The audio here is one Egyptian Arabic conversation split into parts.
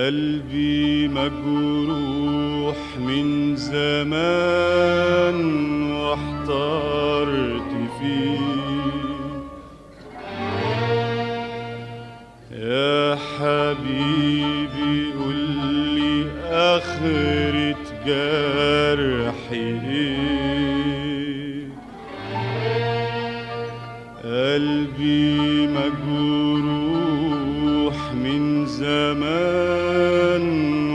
قلبي مجروح من زمان واحترت فيه يا حبيبي قولي آخرة جرحي إيه قلبي مجروح من زمان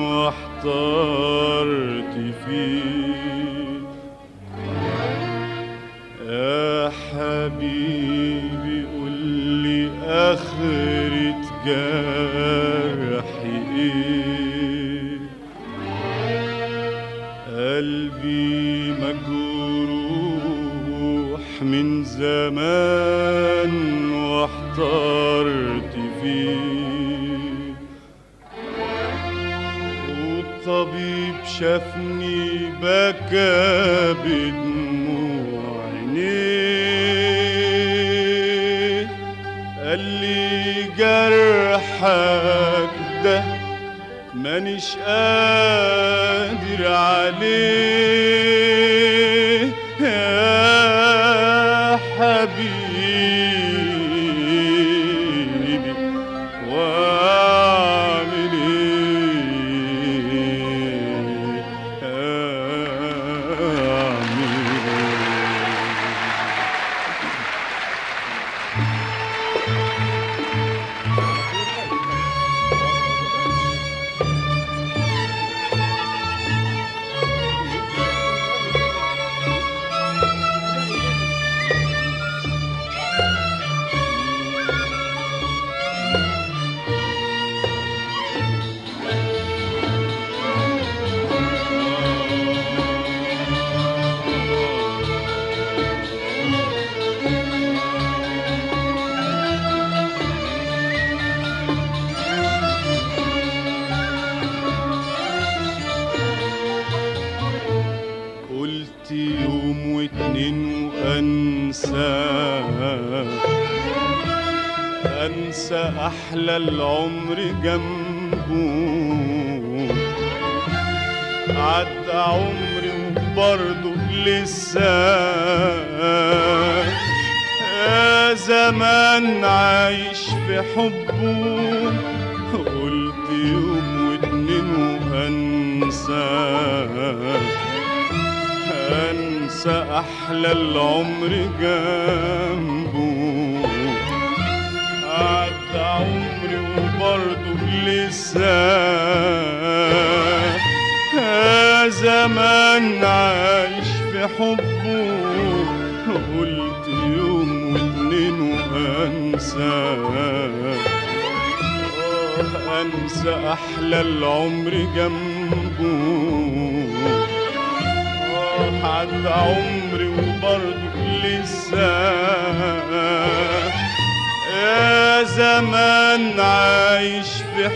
واحترت فيه يا حبيبي قولي آخرة جرحي إيه قلبي مجروح من زمان واحترت فيه والطبيب شافني بكى بدموع عينيه قال لي جرحك ده مانيش قادر عليه يا حبيبي واعمل ايه اعمل ايه قلت يوم واتنين وانسى انسى احلى العمر جنبه عدى عمري وبرضه لسه يا زمان عايش في حبه قلت يوم واتنين وانسى انسى احلى العمر جنبه عدى عمري وبرضه لسه يا زمان عايش في حبه قلت يوم واتنين وانسى آه، انسى احلى العمر جنبه عدى عمري وبرضه لسه يا زمان عايش في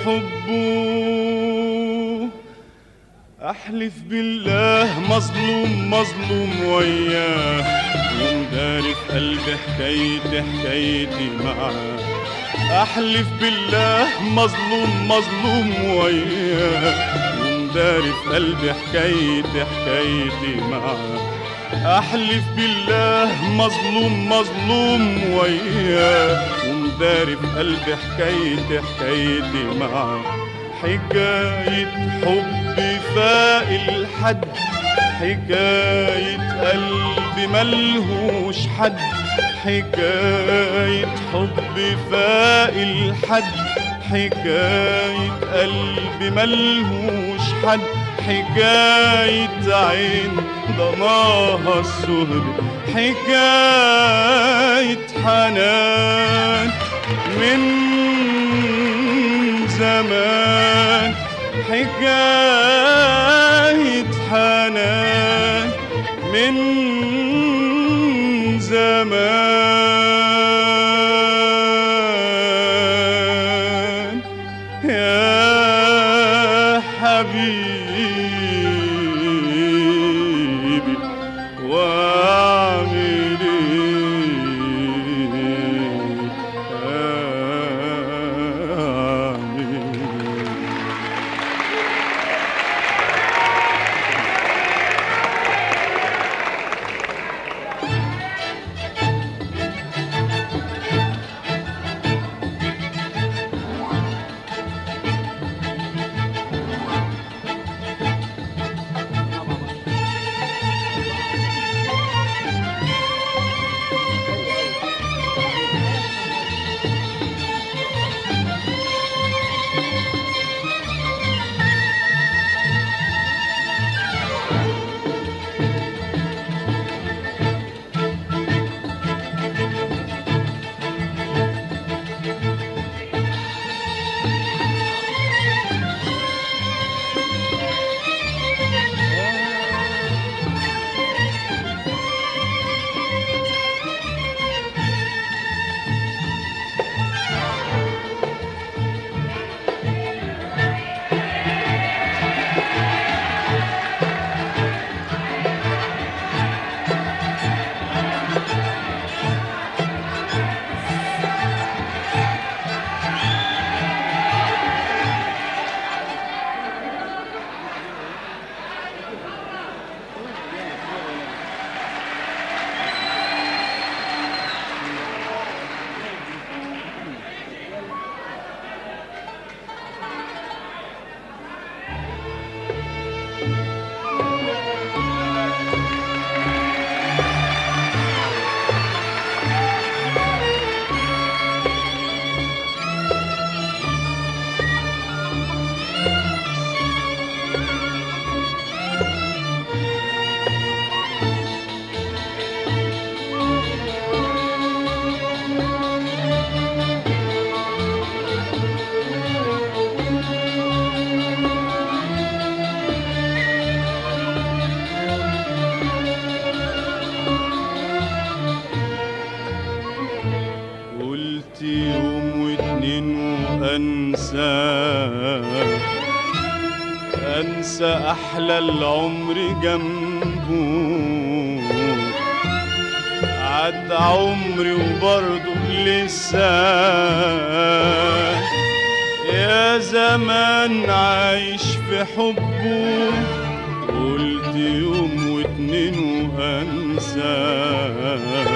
حبه احلف بالله مظلوم مظلوم وياه ومداري في قلبي حكايتي حكايتي معاه احلف بالله مظلوم مظلوم وياه ومداري في قلبي حكايتي حكايتي معاه احلف بالله مظلوم مظلوم وياه ومداري في قلبي حكايتي حكايتي معاه حكاية حب فاق الحد حكاية قلبي ملهوش حد حكاية حب فاق الحد حكاية قلبي ملهوش حد حكاية عين ضناها السهد حكاية حنان من زمان حكاية حنان من زمان يا حبيبي واعمل ايه اعمل إيه انساه انسى احلى العمر جنبه عدى عمري وبرضه لسه يا زمان عايش في حبه قلت يوم واتنين وانساه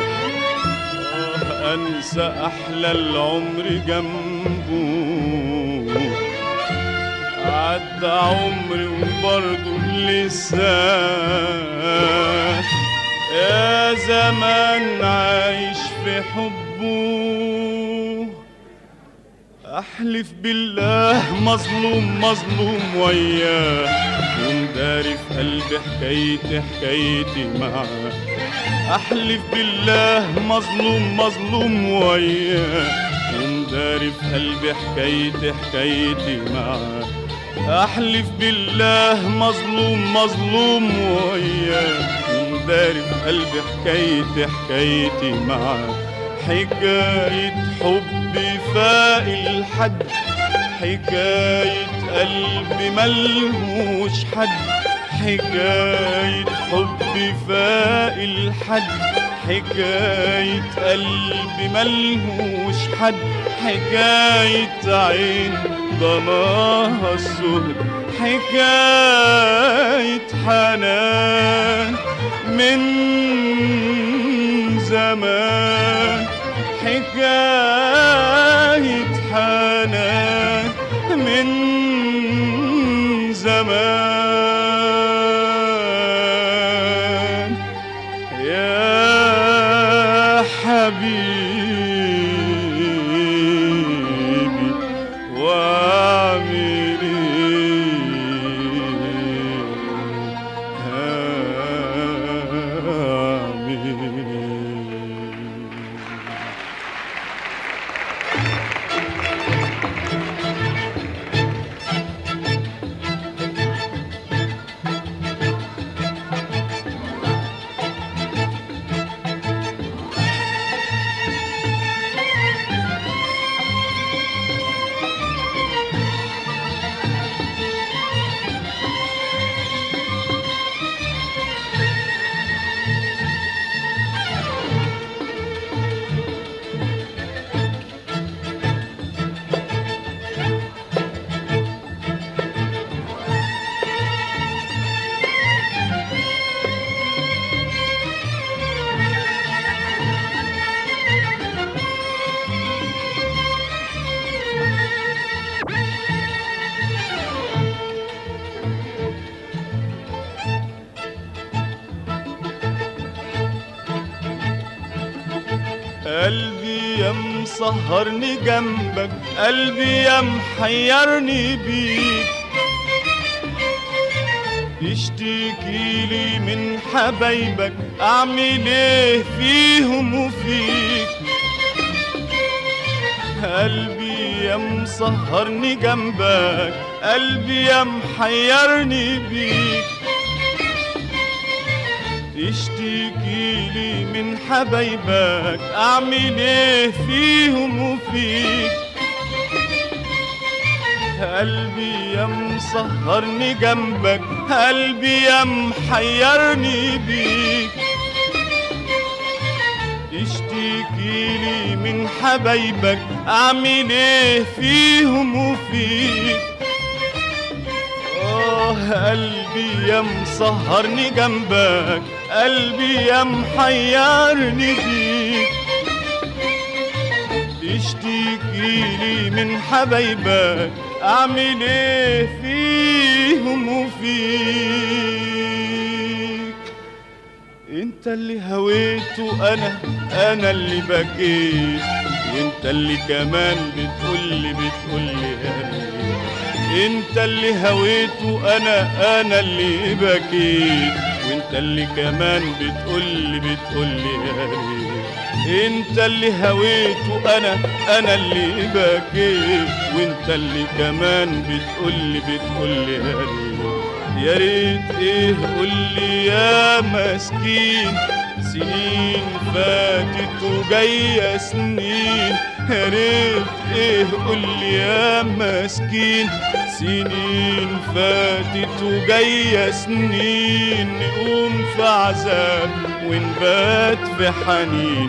آه انسى احلى العمر جنبه عدى عمري وبرضه لسه يا زمان عايش في حبه احلف بالله مظلوم مظلوم وياه ومداري في قلبي حكايتي حكايتي معاه احلف بالله مظلوم مظلوم وياه ومداري في قلبي حكايتي حكايتي معاه احلف بالله مظلوم مظلوم وياه ومداري في قلبي حكايتي حكايتي معاه حكاية حبي فاق الحد حكاية قلبي ملهوش حد حكاية حبي فاق الحد حكاية قلبي ملهوش حد حكاية عين ضناها السهد حكاية حنان من زمان حكاية حنان من زمان يا حبيبي واعمل ايه قلبي يا مسهرني جنبك قلبي يا محيرني بيك اشتكي لي من حبايبك اعمل ايه فيهم وفيك قلبي يا مسهرني جنبك قلبي يا محيرني بيك تشتكي لي من حبايبك اعمل ايه فيهم وفيك قلبي يا مسهرني جنبك قلبي يا محيرني بيك تشتكي لي من حبايبك اعمل ايه فيهم وفيك آه قلبي يا مسهرني جنبك قلبي يا محيرني بيك تشتكي لي من حبايبك اعمل ايه فيهم وفيك انت اللي هويت وانا انا اللي بكيت وانت اللي كمان بتقولي بتقولي يا ريت انت اللي هويت وانا انا اللي بكيت وانت اللي كمان بتقولي بتقولي يا ريت انت اللي هويت وانا انا اللي بكيت وانت اللي كمان بتقولي بتقولي يا ريت يا ريت ايه قولي يا مسكين سنين فاتت وجاية سنين يا ريت ايه قول لي يا مسكين سنين فاتت وجاية سنين نقوم في عذاب ونبات في حنين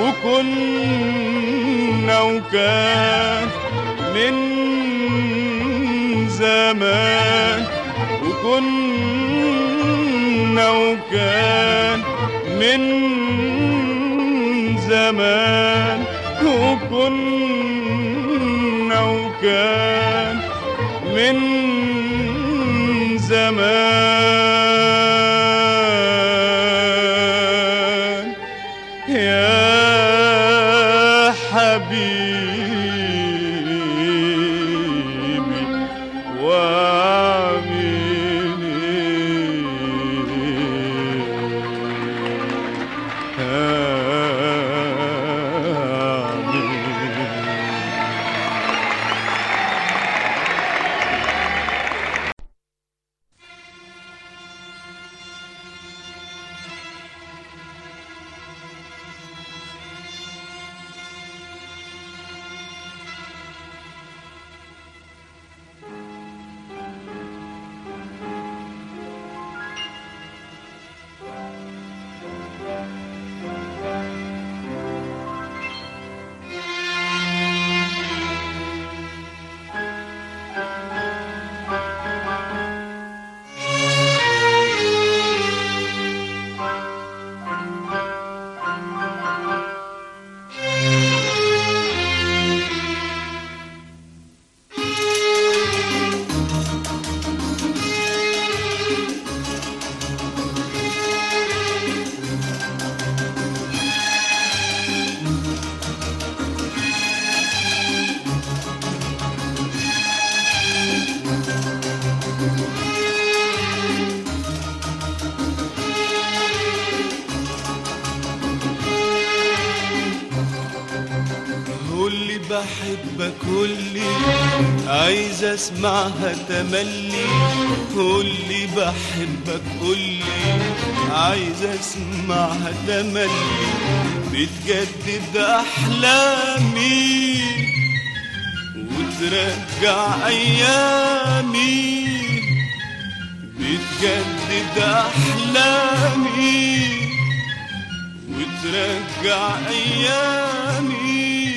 وكنا وكان من زمان وكنا وكان من زمان وكنا وكان من زمان يا حبيبي واعمل ايه قولي بحبك قولي عايز اسمعها تملي قولي بحبك قولي عايز اسمعها تملي بتجدد احلامي وترجع ايامي بتجدد احلامي وترجع ايامي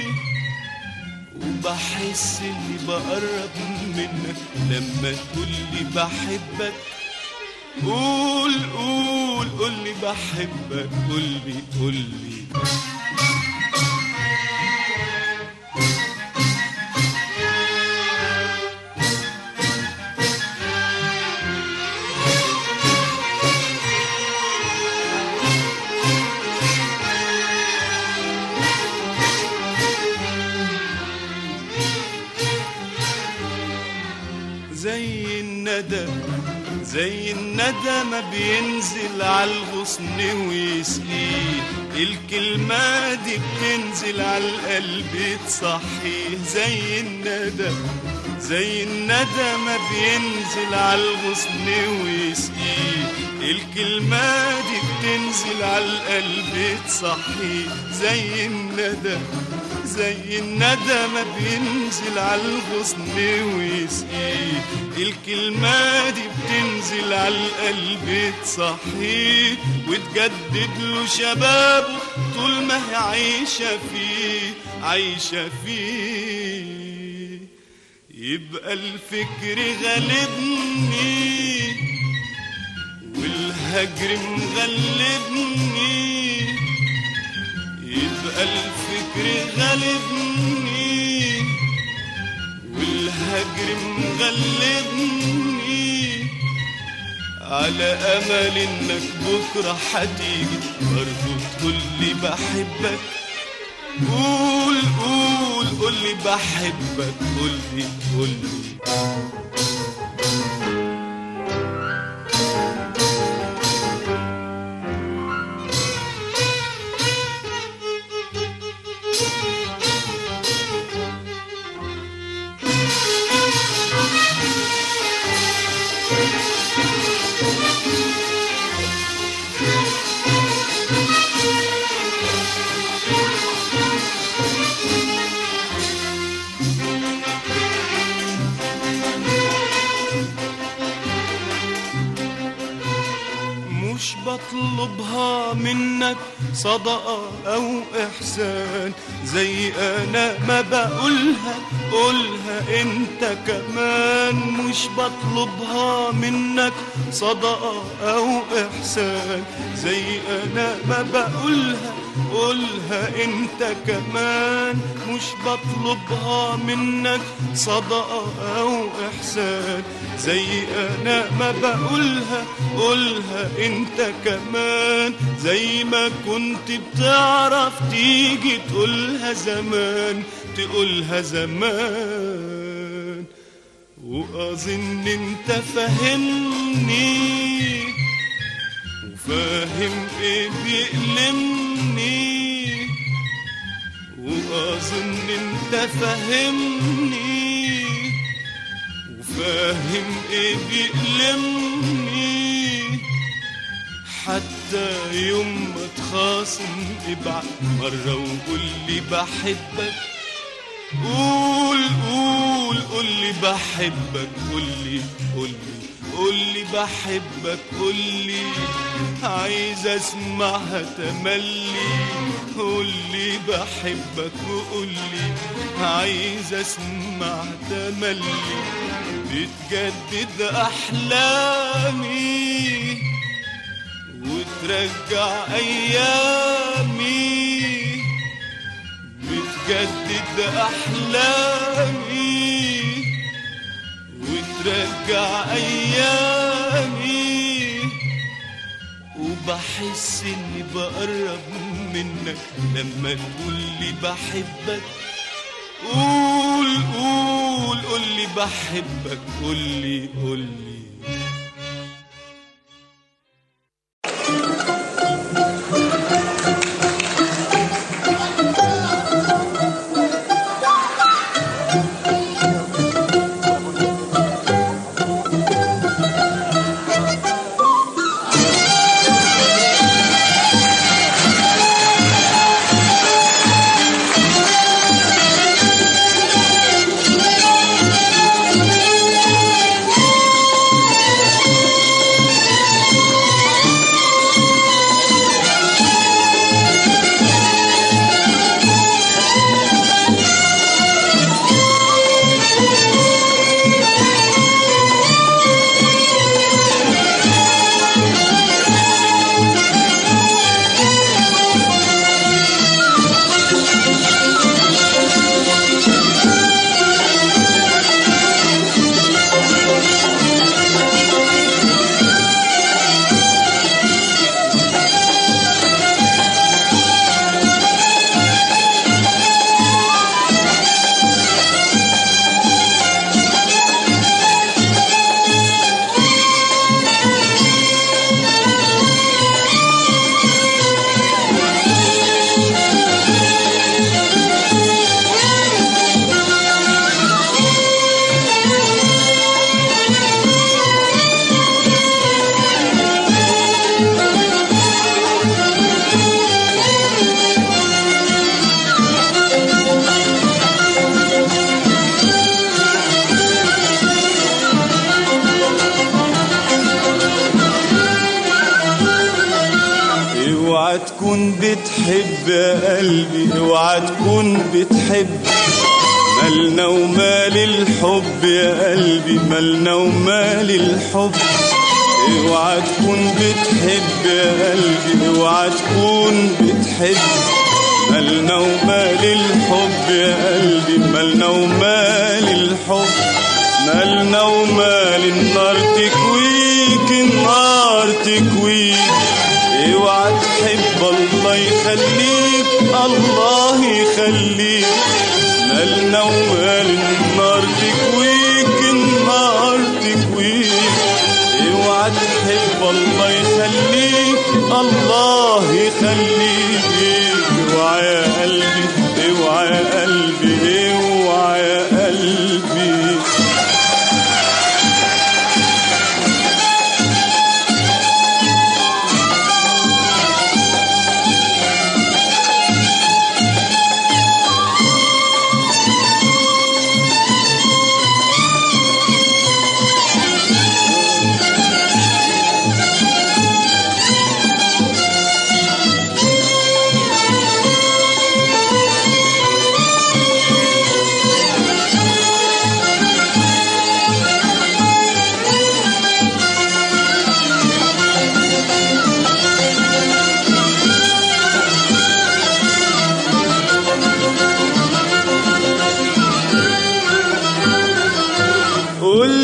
وبحس اني بقرب منك لما تقولي بحبك قول قول قولي بحبك قولي قولي زي الندى زي الندى ما بينزل على الغصن ويسقيه الكلمة دي بتنزل على القلب تصحيه زي الندى زي الندى ما بينزل على الغصن ويسقيه الكلمة دي بتنزل على القلب تصحيه زي الندى زي الندى ما بينزل على الغصن ويسقيه الكلمة دي بتنزل على القلب تصحيه وتجدد له شبابه طول ما هي عايشة فيه عايشة فيه يبقى الفكر غالبني والهجر مغلبني يبقى الفكر غالبني والهجر مغلبني على امل انك بكره هتيجي برضه تقولي بحبك قول قول قولي بحبك قولي قولي بطلبها منك صدقة أو إحسان زي أنا ما بقولها قولها أنت كمان مش بطلبها منك صدقة أو إحسان زي أنا ما بقولها قولها أنت كمان مش بطلبها منك صدقة أو إحسان زي أنا ما بقولها قولها أنت كمان زي ما كنت بتعرف تيجي تقولها زمان تقولها زمان وأظن أنت فهمني وفاهم إيه بيألمني وأظن أنت فهمني وفاهم إيه بيألمني حتى يوم ما تخاصم ابعت مرة وقول لي بحبك قول قول قول لي بحبك قول لي قول لي قول لي بحبك قول لي عايز اسمعها تملي قول لي بحبك وقول لي عايز اسمع تملي بتجدد احلامي وترجع ايامي بتجدد احلامي وترجع ايامي وبحس اني بقرب منك لما تقول لي بحبك قول قول قول لي بحبك قول لي قول لي اوعى تكون بتحب يا قلبي اوعى تكون بتحب مالنا ومال الحب يا قلبي مالنا ومال الحب اوعى تكون بتحب يا قلبي اوعى تكون بتحب مالنا ومال الحب يا قلبي مالنا ومال الحب مالنا ومال النار تكويك النار تكويك اوعى تحب الله يخليك الله يخليك مالنا ومال النار تكويك النار تكويك اوعى تحب الله يخليك الله يخليك اوعى يا قلبي اوعى يا قلبي اوعى يا قلبي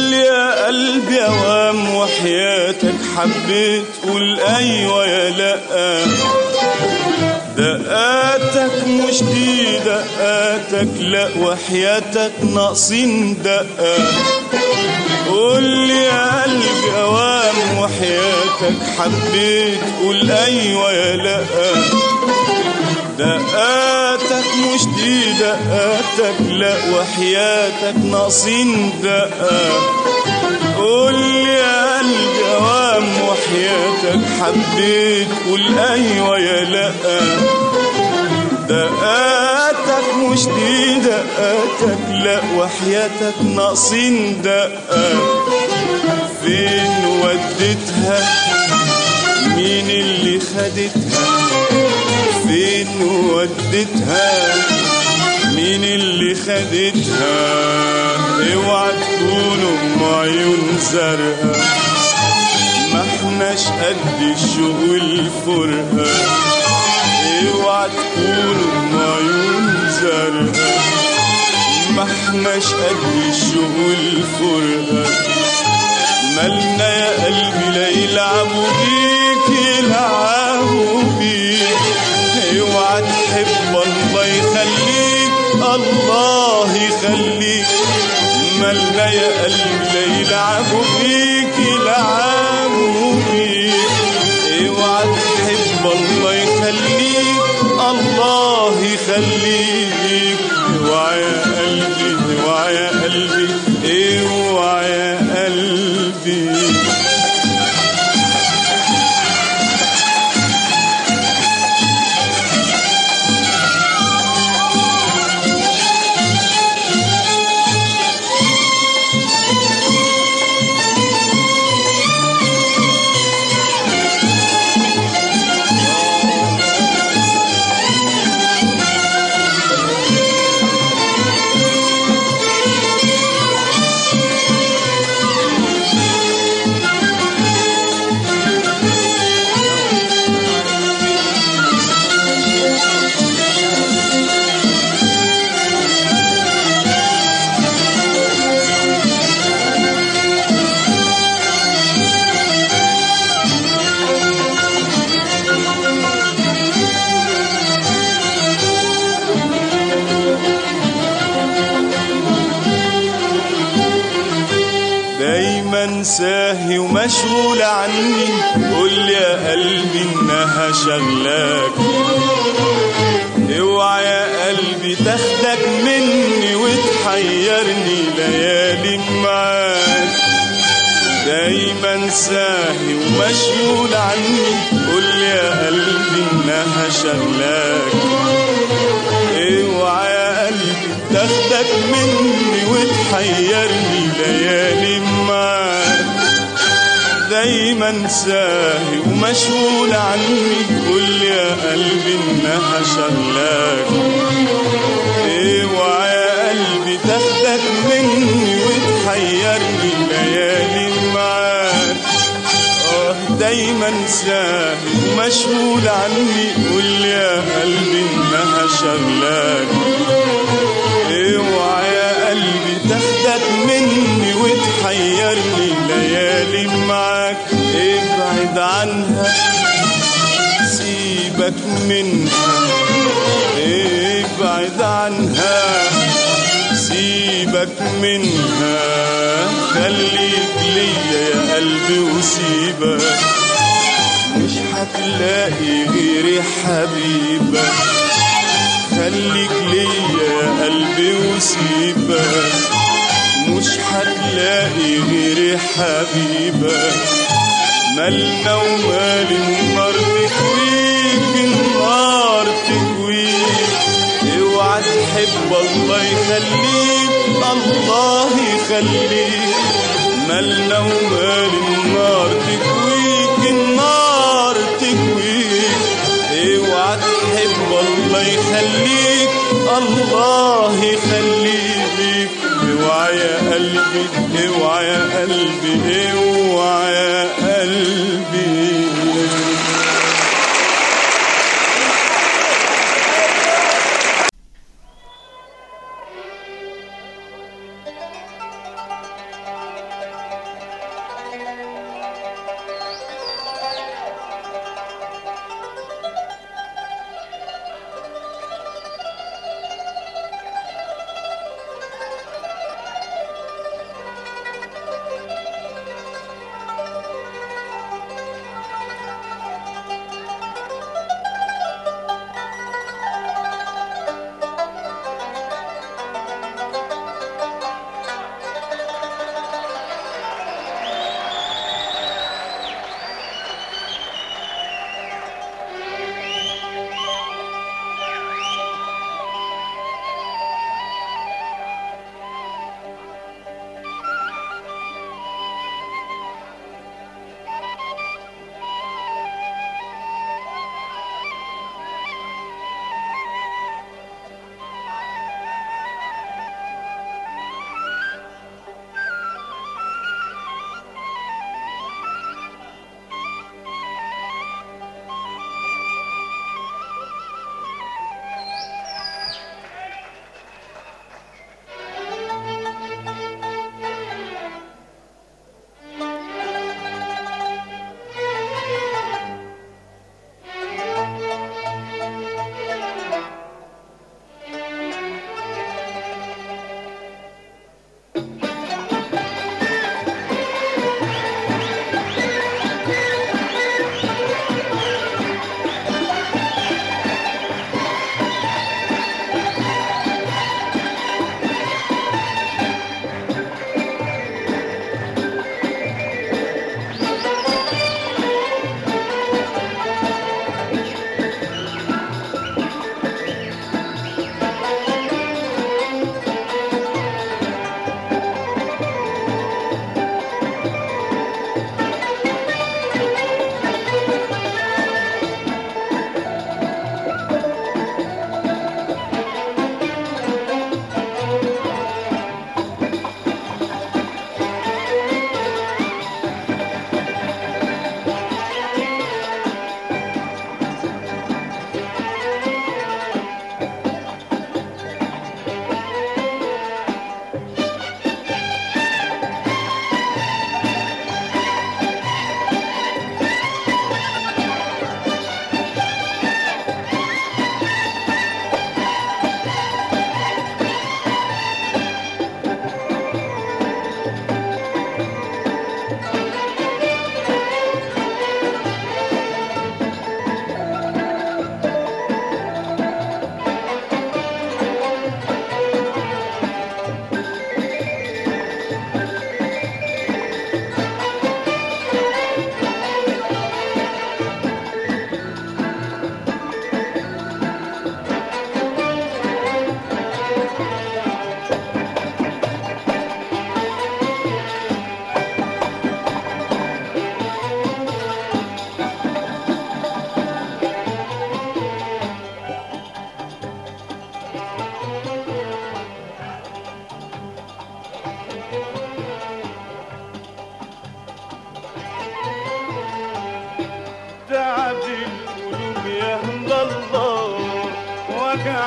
لي يا قلبي اوام وحياتك حبيت قول ايوه يا لا دقاتك مش دي دقاتك لا وحياتك ناقصين دقة قول لي يا قلبي اوام وحياتك حبيت قول ايوه يا لا دقاتك مش دي دقاتك لا وحياتك ناقصين دقة قول لي يا قلبي اوام وحياتك حبيت قول ايوه يا لا دقاتك مش دي دقاتك لا وحياتك ناقصين دقة فين وديتها مين اللي خدتها فين وديتها مين اللي خدتها اوعى تكون ام عيون زرقا ما احناش قد الشوق والفرقه اوعى تكون ام عيون زرقا ما احناش قد الشوق والفرقه مالنا يا قلبي لا يلعبوا بيك يلعبوا بيك اوعى تحب الله يخليك الله يخليك مالنا يا قلبي لا يلعبوا بيك يلعبوا بيك اوعى تحب الله يخليك الله يخليك اوعى يا قلبي اوعى يا قلبي اوعى يا قلبي دايما ساهي ومشغول عني قول لي يا قلبي انها شغلاك اوعى يا قلبي تاخدك مني وتحيرني ليالي معاك دايما ساهي ومشغول عني قول لي يا قلبي انها شغلاك اوعى يا قلبي تاخدك مني وتحيرني ليالي معاك دايما ساهي ومشغول عني قول لي يا قلبي انها شغلاك اوعى يا قلبي تاخدك مني وتحيرني ليالي معاك اه دايما ساهي ومشغول عني قول لي يا قلبي انها شغلاك اوعى يا قلبي تاخدك مني وتحيرني ليالي معاك ابعد عنها سيبك منها ابعد عنها سيبك منها خليك ليا يا قلبي وسيبك مش هتلاقي غيري حبيبك خليك ليا يا قلبي وسيبك مش هتلاقي غيري حبيبك مالنا ومال النار تكويك النار تكويك اوعى تحب الله يخليك الله يخليك مالنا ومال النار تكويك النار تكويك اوعى تحب الله يخليك الله يخليك اوعى يا قلبي اوعى يا قلبي اوعى يا قلبي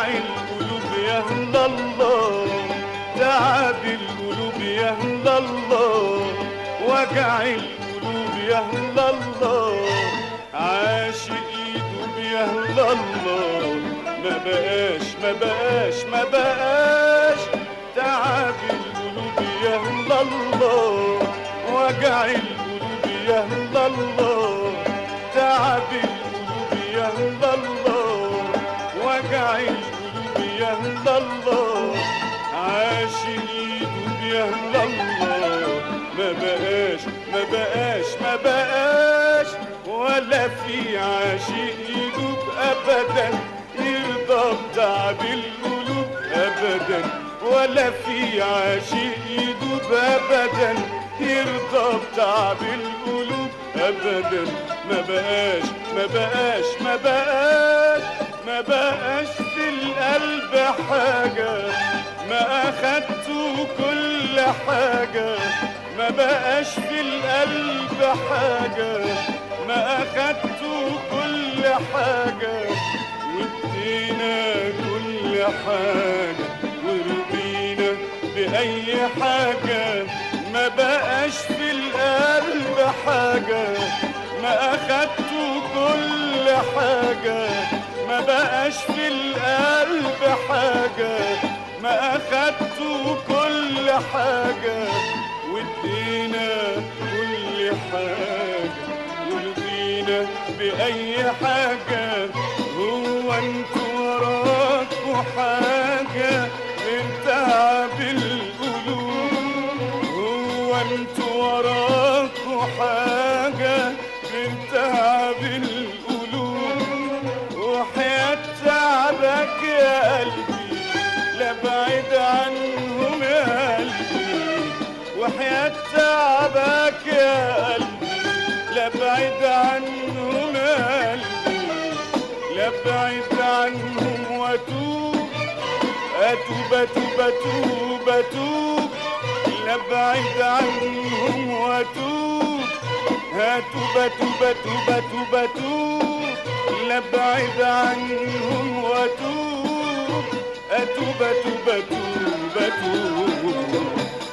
وجع القلوب يا الله تعب القلوب يا الله وجع القلوب يا الله عاشق يدوب يا الله ما بقاش ما بقاش ما بقاش تعب القلوب يا الله وجع القلوب يا الله تعب القلوب يا الله وجع القلوب يا الله عاشق يدوب يا الله ما بقاش ما بقاش ما بقاش ولا في عاشق يدوب ابدا يرضى بتعب القلوب ابدا ولا في عاشق يدوب ابدا يرضى بتعب القلوب ابدا ما بقاش ما بقاش ما بقاش ما بقاش في القلب حاجة ما أخدته كل حاجة ما بقاش في القلب حاجة ما أخدته كل حاجة وادينا كل حاجة ورضينا بأي حاجة ما بقاش في القلب حاجة ما أخدته كل حاجة ما بقاش في القلب حاجة ما أخدته كل حاجة وادينا كل حاجة ورضينا بأي حاجة هو انتوا وراكوا حاجة غير تعب القلوب هو انتوا وراكوا حاجة غير تعب القلوب وحياة تعبك يا قلبي لا بعيد عنهم يا قلبي وحياة تعبك يا قلبي لا بعيد عنهم يا قلبي لا بعيد عنهم واتوب اتوب اتوب اتوب اتوب لا بعيد عنهم واتوب اتوب اتوب اتوب اتوب اتوب لا بعيد عنهم واتوب اتوب اتوب اتوب اتوب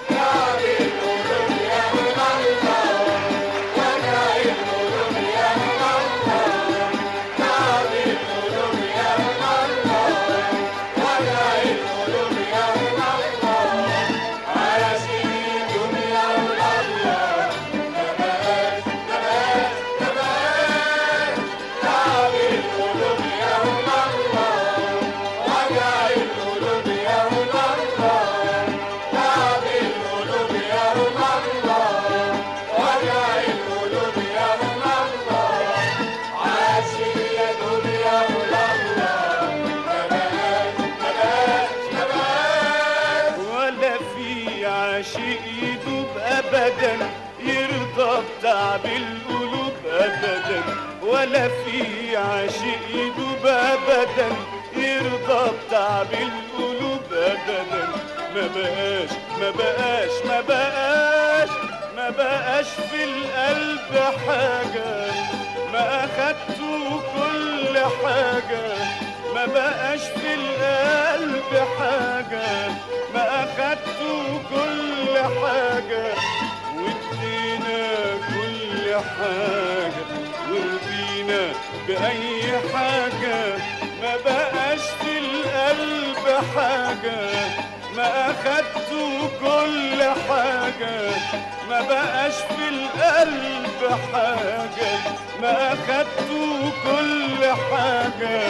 ولا في عاشق يدوب ابدا يرضى بتعب القلوب ابدا ولا في عاشق يدوب ابدا يرضى بتعب القلوب ابدا ما بقاش ما بقاش ما بقاش ما بقاش في القلب حاجة ما أخدته كل حاجة ما بقاش في القلب حاجة ما أخدته كل حاجة وادينا كل حاجة ورضينا بأي حاجة ما بقاش في القلب حاجة ما أخدته كل حاجة ما بقاش في القلب حاجة ما أخدته كل حاجة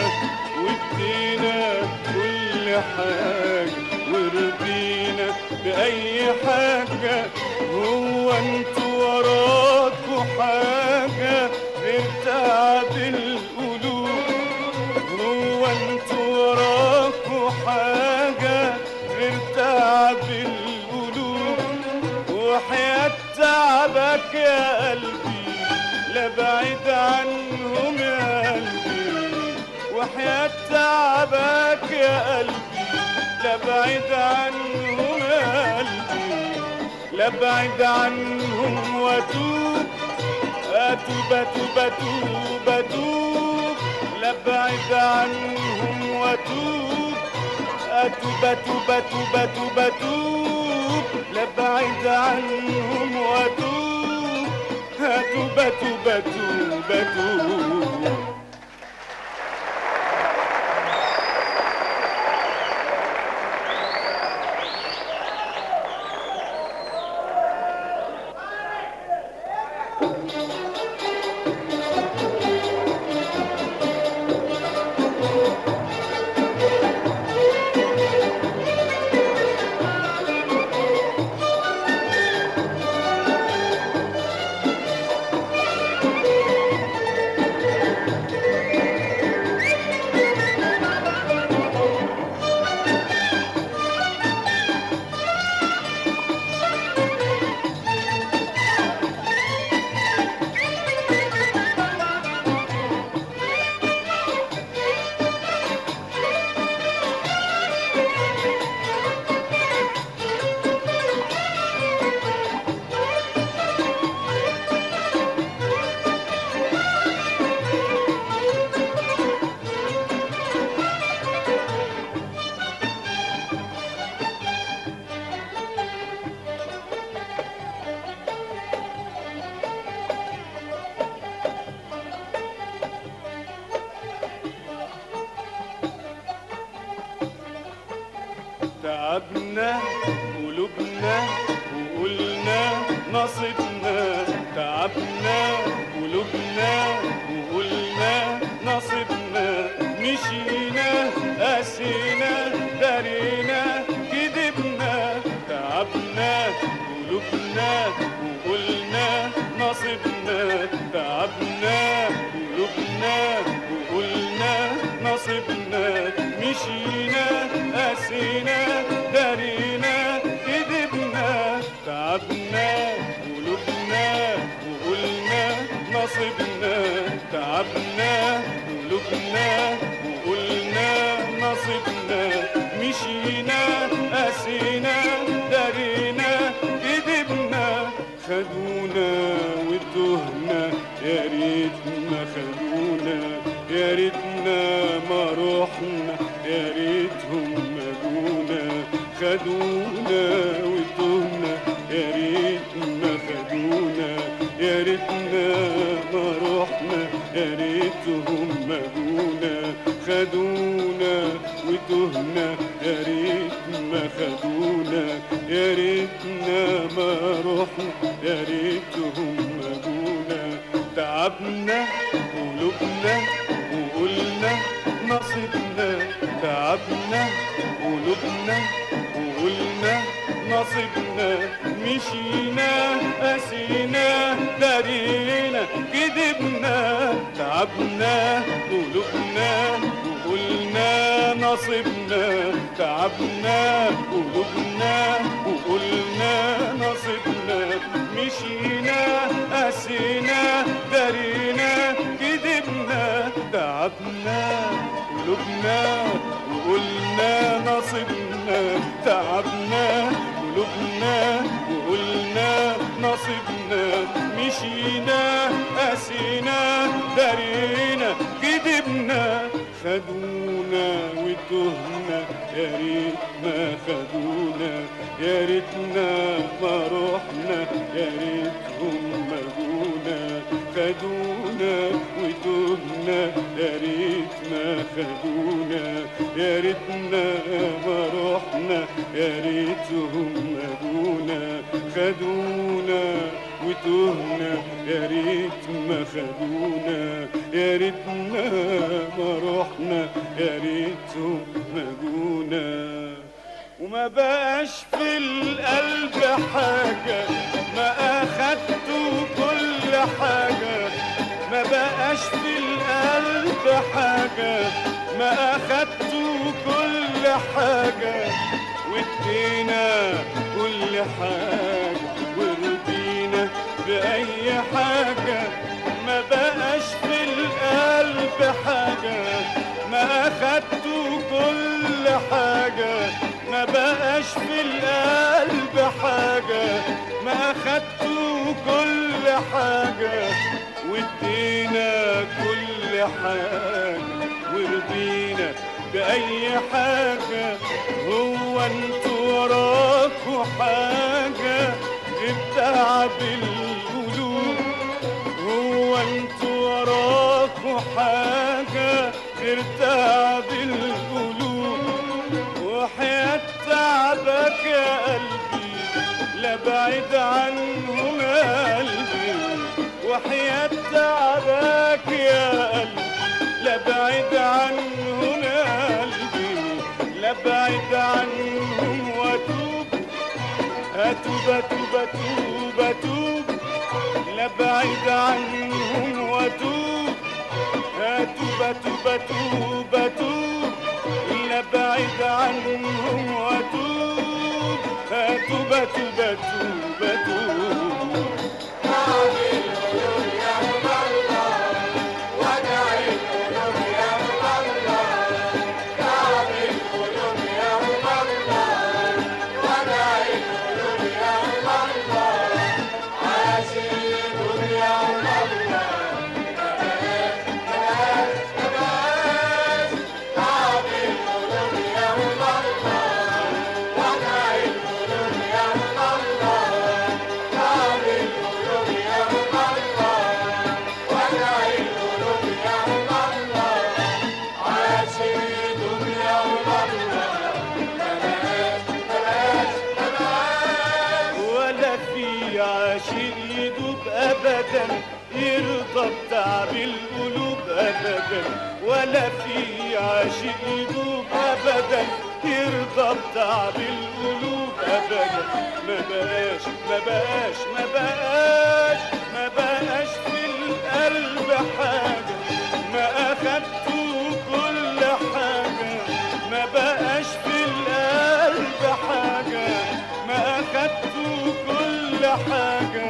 وادينا كل حاجة ورضينا بأي حاجة هو انتوا وراكوا حاجة غير تعب القلوب هو انتوا وراكوا حاجة غير تعب القلوب وحياة تعبك يا قلبي لا بعيد عنهم يا قلبي وحياة تعبك يا قلبي لا بعيد عنهم يا قلبي لا بعيد عنهم واتوب اتوب اتوب اتوب اتوب لا بعيد عنهم واتوب أتوب أتوب أتوب أتوب أتوب لأبعد عنهم وأتوب أتوب أتوب أتوب أتوب تعبنا قلوبنا وقلنا نصيبنا تعبنا قلوبنا وقلنا نصيبنا مشينا قاسينا دارينا كدبنا تعبنا قلوبنا وقلنا نصيبنا تعبنا قلوبنا وقلنا نصيبنا مشينا قاسينا دارينا كدبنا تعبنا قلوبنا وقلنا نصيبنا تعبنا قلوبنا وقلنا نصيبنا مشينا قاسينا دارينا كدبنا خدونا وتهنا يا ريتنا خدونا يا ريتنا ما رحنا يا ريتهم مجونا خدونا وتهنا يا ريتنا خدونا يا ريتنا ما رحنا يا ريتهم مجونا خدونا وتهنا يا ريت ما خدونا يا ريتنا ما رحنا يا ريتهم مجونا تعبنا قلوبنا وقلنا نصيبنا تعبنا قلوبنا وقلنا نصيبنا مشينا قاسينا دارينا كدبنا تعبنا قلوبنا وقلنا نصيبنا تعبنا قلوبنا وقلنا نصيبنا مشينا قاسينا دارينا كدبنا تعبنا قلوبنا وقلنا نصيبنا تعبنا قلوبنا وقلنا نصيبنا مشينا قاسينا دارينا كدبنا خدونا وتهنا يا ريت ما خدونا يا ريتنا ما رحنا يا ريتهم مجونا خدونا وتهنا يا ريت ما خدونا يا ريتنا ما رحنا يا ريتهم مجونا خدونا وتهنا يا ريت ما خدونا يا ريتنا ما رحنا يا ريتهم مجونا وما بقاش في القلب حاجة ما أخدته كل حاجة ما بقاش في القلب حاجة ما أخدته كل حاجة وادينا كل حاجة ورضينا بأي حاجة ما بقاش في القلب حاجة ما أخدته كل حاجة ما بقاش في القلب حاجة ما أخدته كل حاجة وادينا كل حاجة ورضينا بأي حاجة هو انتوا وراكوا حاجة غير تعب القلوب هو انتوا وراكوا حاجة غير تعب القلوب وحياة تعبك يا قلبي لا بعيد عنهم يا قلبي وحياة تعبك يا قلبي لا بعيد عنهم يا قلبي لا بعيد عنهم واتوب اتوب اتوب اتوب اتوب لا بعيد عنهم واتوب اتوب اتوب اتوب اتوب لا بعيد عنهم واتوب اتوب اتوب اتوب اتوب ولا في عاشق يدوب ابدا يرضى بتعب القلوب ابدا ولا في عاشق يدوب ابدا يرضى بتعب القلوب ابدا ما بقاش ما بقاش ما بقاش ما بقاش في القلب حاجه ما اخدته كل حاجه ما بقاش في القلب حاجه ما اخدته كل حاجه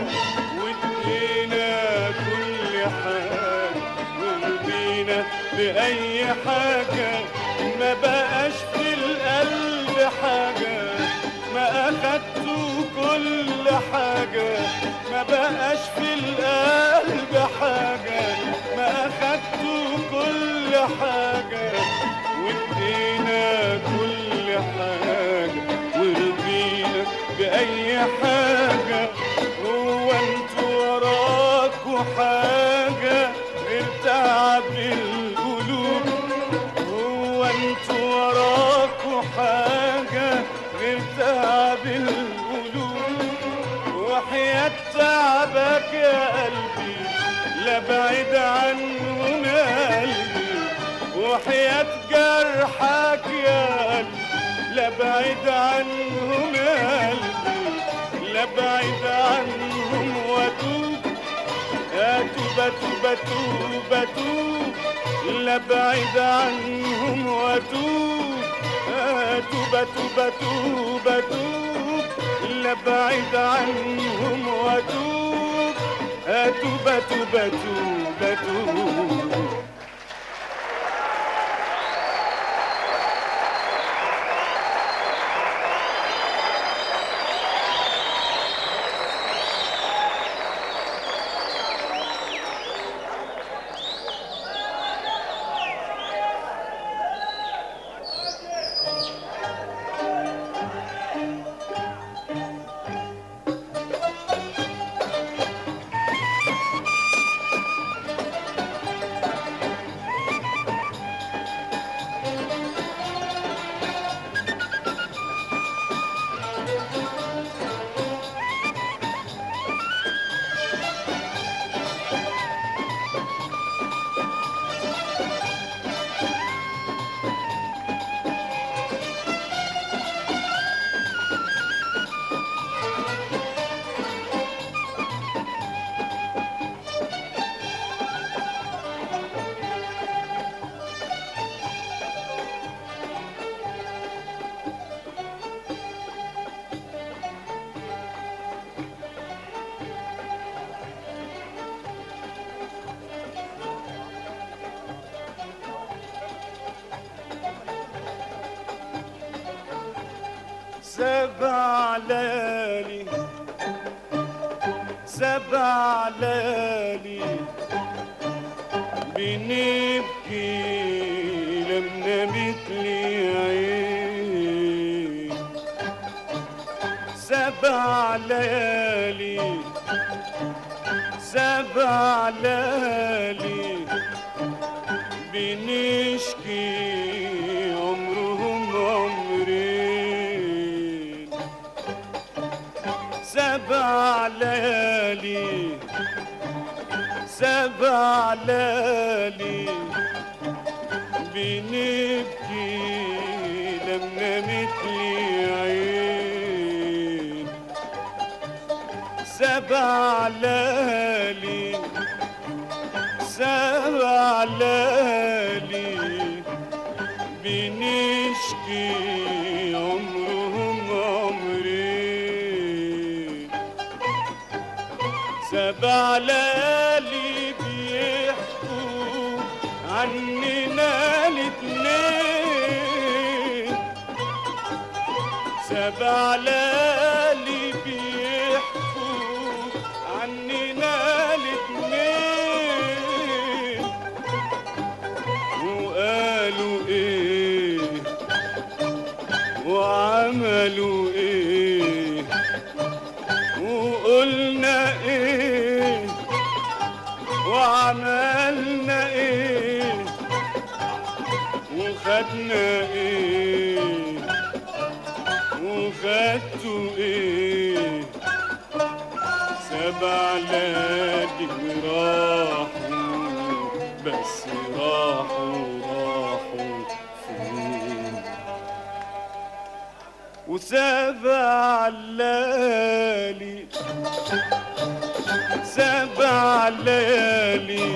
وادينا كل حاجه ورضينا باي حاجه ما بقاش في القلب حاجه ما اخدته كل حاجه ما بقاش في القلب حاجه ما اخدته كل حاجه وادينا كل حاجه ورضينا باي حاجه هو انتوا وراكوا حاجه غير تعب القلوب هو انتوا وراكوا حاجه غير تعب القلوب وحياة تعبك يا قلبي لا بعيد عنهم يا قلبي وحياة جرحك يا قلبي لا بعيد عنهم يا قلبي لا بعيد عنهم واتوب اتوب اتوب اتوب اتوب لا بعيد عنهم واتوب اتوب اتوب اتوب اتوب لا بعيد عنهم واتوب اتوب اتوب اتوب اتوب سبع ليالي سبع ليالي بنبكي لما مثل سبع ليالي سبع ليالي بنشكي عمرهم عمرين سبع ليالي سبع ليالي بنبكي لما مثلي عين سبع ليالي سبع ليالي بنشكي عمرهم عمرين سبع ليالي بيحكوا عننا الاتنين سبع ليالي بيحكوا عننا الاتنين وقالوا ايه وعملوا ايه وقلنا ايه وعملنا ايه وخدنا ايه وخدتوا ايه سبع ليالي وراحوا بس راحوا راحوا فين وسبع ليالي سبع ليالي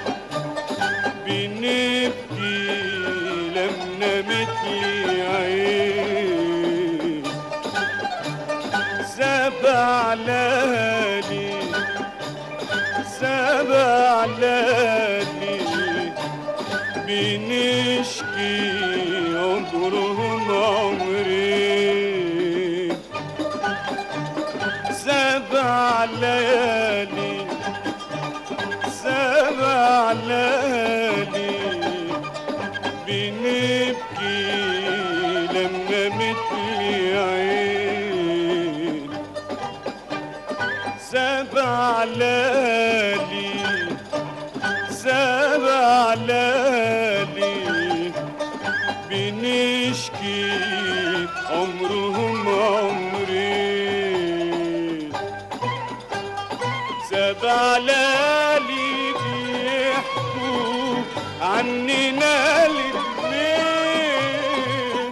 بنبكي لما مثلي عين سبع ليالي سبع ليالي بنشكي عمرهم عمرين سبع ليالي سبع ليالي بنبكي لما مثلي عين سبع ليالي سبع ليالي بنشكي عمرهم عمرين سبع ليالي بيحكوا عننا الاتنين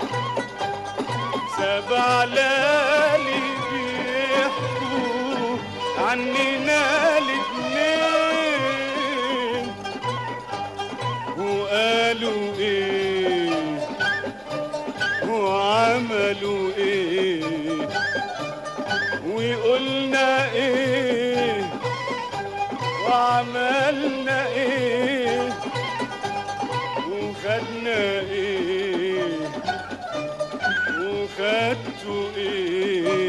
سبع ليالي بيحكوا عننا الاتنين وقالوا ايه وعملوا ايه وقلنا ايه وعملنا ايه وخدنا ايه وخدتوا ايه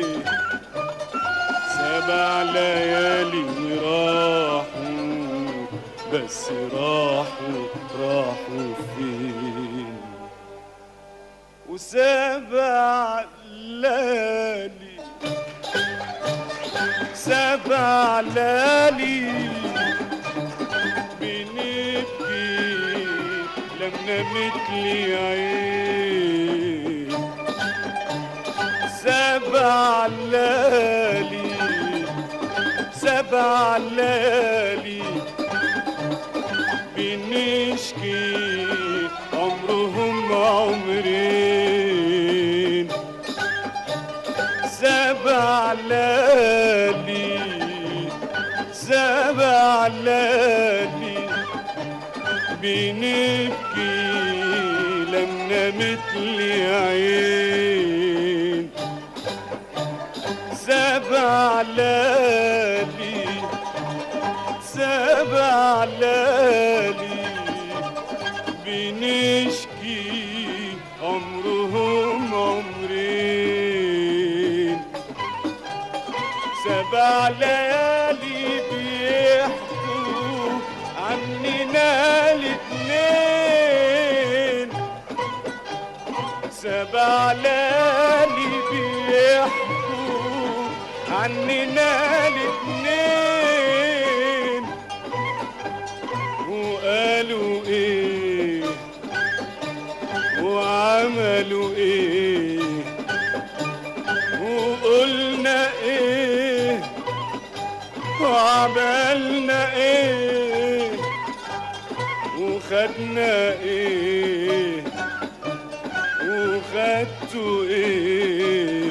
سبع ليالي وراحوا بس راحوا راحوا فين وسبع ليالي سبع ليالي بنبكي لما مثلي عين سبع ليالي سبع ليالي بنشكي عمرهم عمرين سبع ليالي سبع ليالي بنبكي لما مثلي عين سبع ليالي سبع ليالي بنشكي عمرهم عمرين سبع ليالي بيحكوا عننا الاتنين سبع ليالي بيحكوا عننا الاتنين وقالوا ايه وعملوا ايه وقلنا ايه وعملنا ايه وخدنا ايه وخدتوا ايه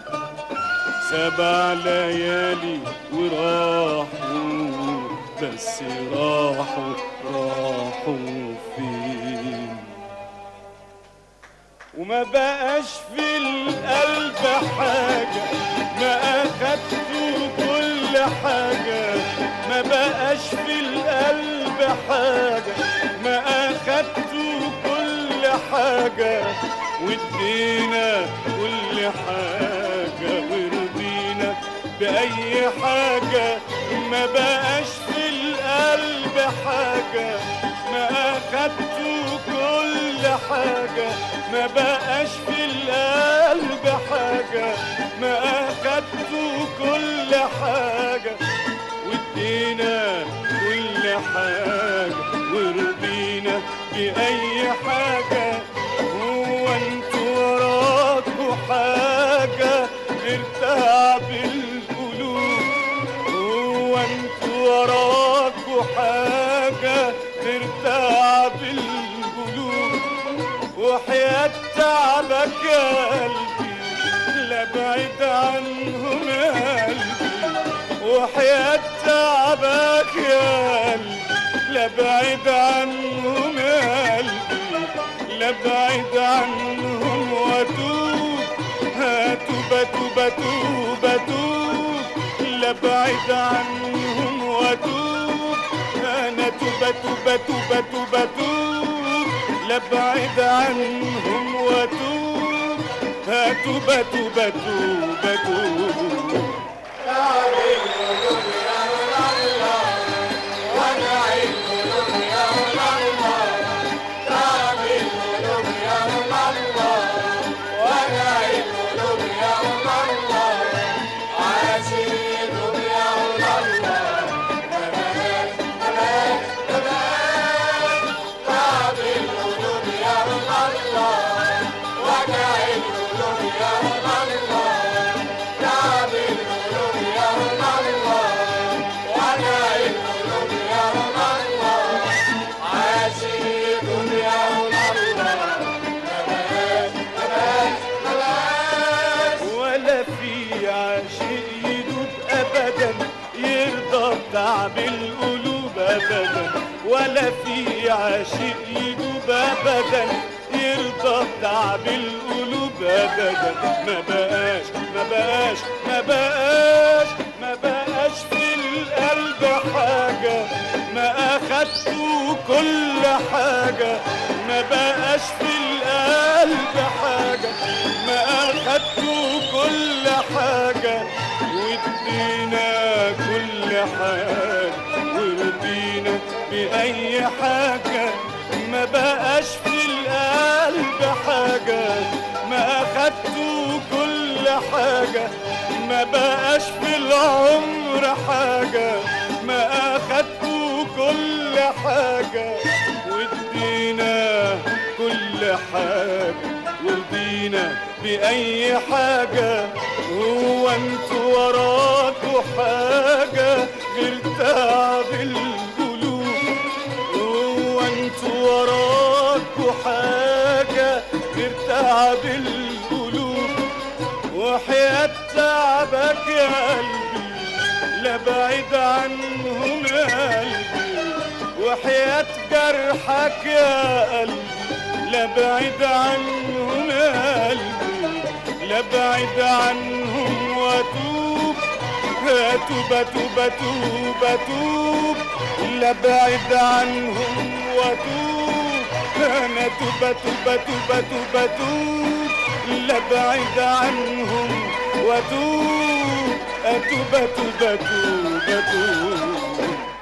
سبع ليالي وراحوا بس راحوا راحوا فين وما بقاش في القلب حاجة ما أخدتوا كل حاجة ما بقاش في القلب حاجة ما أخدتوا كل حاجة وادينا كل حاجة ورضينا بأي حاجة ما بقاش في القلب حاجة ما أخدتوا كل حاجة ما بقاش في القلب حاجة ما أخدتوا كل حاجة وادينا كل حاجة ورضينا بأي حاجة هو انتوا وراكوا حاجة غير تعب القلوب هو انتوا وراكوا حاجة غير تعب القلوب وحياة تعبك يا قلبي لا بعيد عنهم يا قلبي وحياة تعبك يا قلبي لا بعيد عنهم يا قلبي لا بعيد عنهم واتوب هاتوب توب توب توب لا بعيد عنهم واتوب انا توب توب توب توب توب لا بعيد عنهم واتوب هاتوب توب توب توب ولا في عاشق يدوب ابدا يرضى بتعب القلوب ابدا ولا في عاشق يدوب ابدا يرضى بتعب القلوب ابدا ما بقاش ما بقاش ما بقاش ما بقاش في القلب حاجه ما اخدتوا كل حاجه ما بقاش في القلب حاجه ما اخدتوا كل حاجه وادينا كل حاجه ورضينا باي حاجه ما بقاش في القلب حاجه ما اخدتوا كل حاجه ما بقاش في العمر حاجه ما اخدتوا كل حاجه وادينا كل حاجه ورضينا بأي حاجة هو انتوا وراكوا حاجة غير تعب القلوب هو انتوا وراكوا حاجة غير تعب القلوب وحياة تعبك يا قلبي لا بعيد عنهم يا قلبي وحياة جرحك يا قلبي لا بعيد عنهم يا قلبي لا بعيد عنهم واتوب توب توب توب توب لا بعيد عنهم واتوب انا توب توب توب توب توب لا بعيد عنهم واتوب اتوب توب توب توب